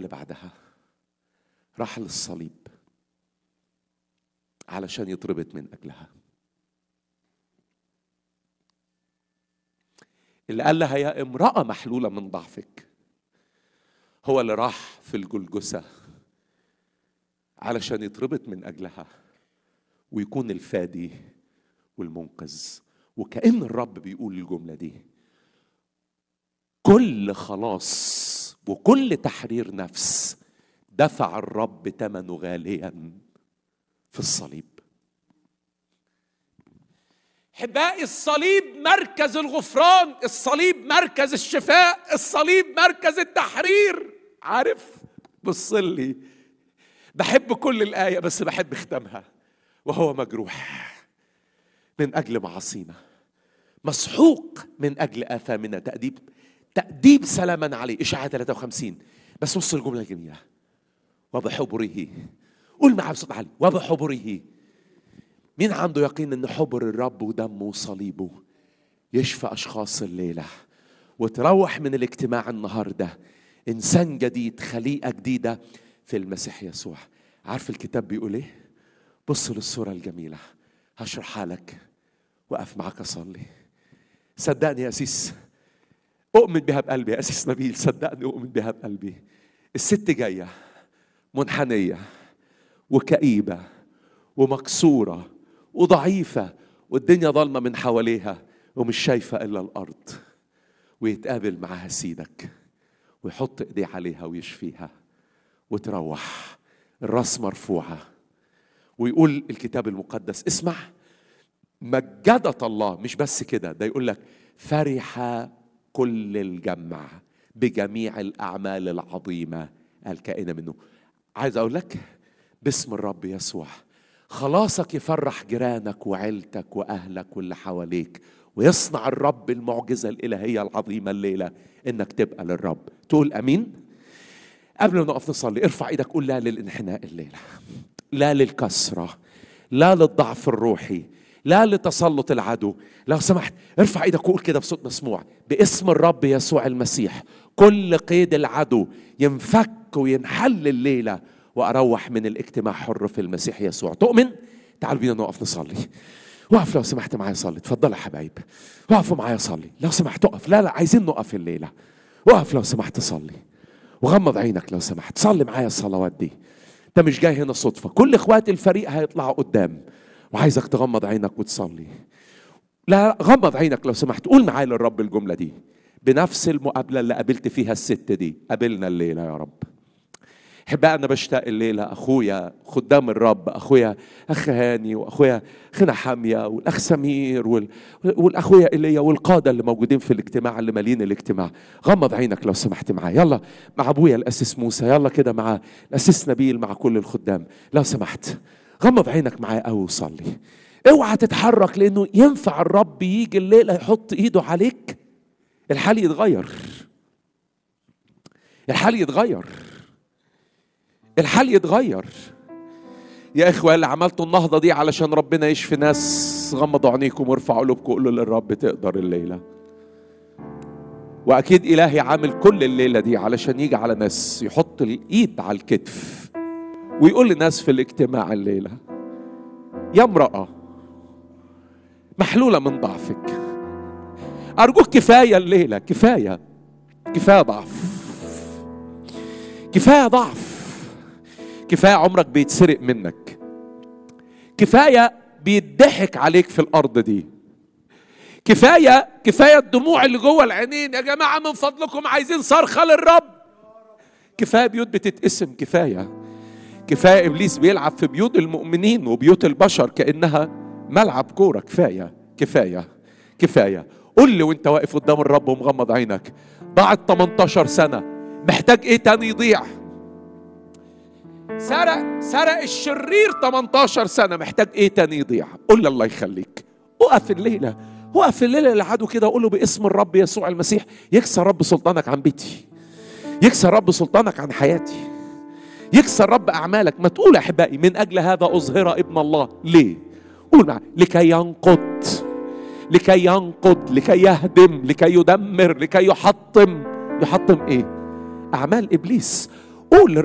اللي بعدها راح للصليب علشان يتربط من اجلها اللي قال لها يا امراه محلوله من ضعفك هو اللي راح في الجلجسه علشان يتربط من اجلها ويكون الفادي والمنقذ وكأن الرب بيقول الجملة دي كل خلاص وكل تحرير نفس دفع الرب ثمنه غاليا في الصليب احبائي الصليب مركز الغفران الصليب مركز الشفاء الصليب مركز التحرير عارف بص لي بحب كل الآية بس بحب ختامها وهو مجروح من أجل معاصينا مسحوق من أجل آثامنا تأديب تأديب سلاما عليه إشاعة 53 بس بص الجملة الجميلة وبحبره قول معاه بصوت عالي وبحبره مين عنده يقين ان حبر الرب ودمه وصليبه يشفى اشخاص الليله وتروح من الاجتماع النهارده انسان جديد خليقه جديده في المسيح يسوع عارف الكتاب بيقول ايه بص للصوره الجميله هشرحها لك وقف معاك اصلي صدقني يا اسيس اؤمن بها بقلبي يا اسيس نبيل صدقني اؤمن بها بقلبي الست جايه منحنيه وكئيبه ومكسوره وضعيفه والدنيا ضلمه من حواليها ومش شايفه الا الارض ويتقابل معاها سيدك ويحط ايديه عليها ويشفيها وتروح الراس مرفوعه ويقول الكتاب المقدس اسمع مجدت الله مش بس كده ده يقول لك فرح كل الجمع بجميع الاعمال العظيمه الكائنه منه عايز اقول لك باسم الرب يسوع خلاصك يفرح جيرانك وعيلتك واهلك واللي حواليك ويصنع الرب المعجزه الالهيه العظيمه الليله انك تبقى للرب تقول امين قبل ما نقف نصلي ارفع ايدك قول لا للانحناء الليله لا للكسره لا للضعف الروحي لا لتسلط العدو لو سمحت ارفع ايدك وقول كده بصوت مسموع باسم الرب يسوع المسيح كل قيد العدو ينفك وينحل الليله واروح من الاجتماع حر في المسيح يسوع تؤمن تعالوا بينا نقف نصلي وقف لو سمحت معايا صلي اتفضل يا حبايب وقفوا معايا صلي لو سمحت اقف لا لا عايزين نقف الليله وقف لو سمحت صلي وغمض عينك لو سمحت صلي معايا الصلوات دي انت مش جاي هنا صدفه كل اخوات الفريق هيطلعوا قدام وعايزك تغمض عينك وتصلي لا غمض عينك لو سمحت قول معايا للرب الجمله دي بنفس المقابله اللي قابلت فيها الست دي قابلنا الليله يا رب احبائي انا بشتاق الليله اخويا خدام الرب اخويا اخ هاني واخويا اخنا حاميه والاخ سمير وال... والاخويا ايليا والقاده اللي موجودين في الاجتماع اللي مالين الاجتماع غمض عينك لو سمحت معايا يلا مع ابويا الاسيس موسى يلا كده مع الاسيس نبيل مع كل الخدام لو سمحت غمض عينك معايا قوي وصلي اوعى تتحرك لانه ينفع الرب يجي الليله يحط ايده عليك الحال يتغير الحال يتغير الحال يتغير يا اخوة اللي عملتوا النهضة دي علشان ربنا يشفي ناس غمضوا عينيكم وارفعوا قلوبكم قولوا للرب تقدر الليلة وأكيد إلهي عامل كل الليلة دي علشان يجي على ناس يحط الإيد على الكتف ويقول لناس في الاجتماع الليلة يا امرأة محلولة من ضعفك أرجوك كفاية الليلة كفاية كفاية ضعف كفاية ضعف كفايه عمرك بيتسرق منك كفايه بيضحك عليك في الارض دي كفايه كفايه الدموع اللي جوه العينين يا جماعه من فضلكم عايزين صرخه للرب كفايه بيوت بتتقسم كفايه كفايه ابليس بيلعب في بيوت المؤمنين وبيوت البشر كانها ملعب كوره كفايه كفايه كفايه قول لي وانت واقف قدام الرب ومغمض عينك ضاعت 18 سنه محتاج ايه تاني يضيع سرق سرق الشرير 18 سنة محتاج ايه تاني يضيع قول لي الله يخليك وقف الليلة وقف الليلة العدو كده وقول له باسم الرب يسوع المسيح يكسر رب سلطانك عن بيتي يكسر رب سلطانك عن حياتي يكسر رب أعمالك ما تقول يا أحبائي من أجل هذا أظهر ابن الله ليه قول معي لكي ينقض لكي ينقض لكي يهدم لكي يدمر لكي يحطم يحطم ايه أعمال إبليس قول